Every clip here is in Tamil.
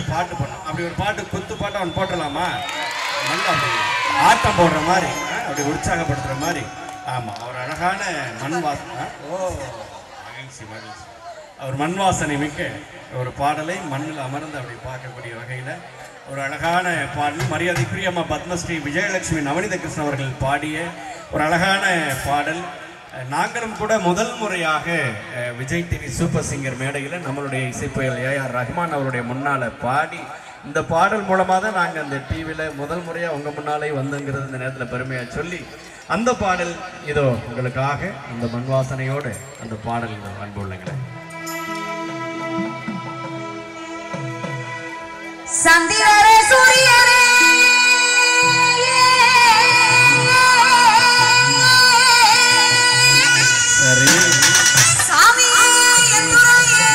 பாட்டு பண்ணோம் அப்படி ஒரு பாட்டு குத்து பாட்டு அவன் போட்டுடலாமா நல்லா அப்படி ஆட்டம் போடுற மாதிரி ஆ, அப்படி உற்சாகப்படுத்துற மாதிரி ஆமா அவர் அழகான மண் வாசனை ஓ மகிழ்ச்சி மகிழ்ச்சி அவர் மண் வாசனை மிக்க ஒரு பாடலை மண்ணில் அமர்ந்து அப்படி பார்க்கக்கூடிய வகையில் ஒரு அழகான பாடல் மரியாதைக்குரிய அம்மா பத்மஸ்ரீ விஜயலட்சுமி நவனித கிருஷ்ணன் அவர்கள் பாடிய ஒரு அழகான பாடல் அஹ், நாங்களும் கூட முதல் முறையாக அஹ், விஜய் டிவி சூப்பர் சிங்கர் மேடையில் நம்மளுடைய இசைப்புயல் ஏஆர் ரஹ்மான் அவருடைய முன்னால் பாடி இந்த பாடல் மூலமாக தான் நாங்கள் அந்த டிவியில் முதல் முறையாக உங்கள் முன்னாலே வந்தோங்கிறது இந்த நேரத்தில் பெருமையாக சொல்லி அந்த பாடல் இதோ உங்களுக்காக அந்த மண் வாசனையோடு அந்த பாடல் இந்த அன்பு உள்ளங்களே சந்திரரே சூரியரே சரி சாமி எந்துரையே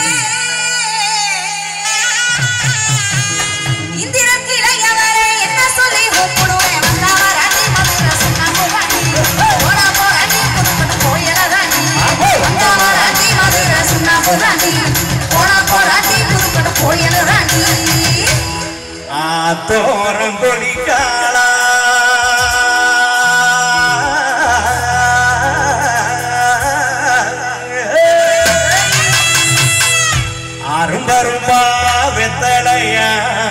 இந்திரன் இளையவரே என்ன சொல்லி கூப்பிடுவேன் வந்தவர் அடி மதுர சுண்ணாம்புராணி போடா போராடி புதுப்பட்டு போயிடறாணி வந்தவர் அடி மதுர சுண்ணாம்புராணி போடா போராடி புதுப்பட்டு போயிடறாணி ஆத்தோரம் கொடிக்காளா அரும்பரும்பா வெத்தலையா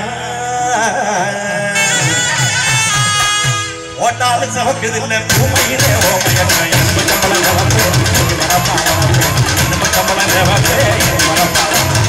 ஓட்டாலும் சமக்குதில்லை பூமியிலே ஓமையற்ற எலும்பு கம்பளம் கவப்பே, வரப்பா, வரப்பே, எலும்பு கம்பளம் கவப்பே, வரப்பா,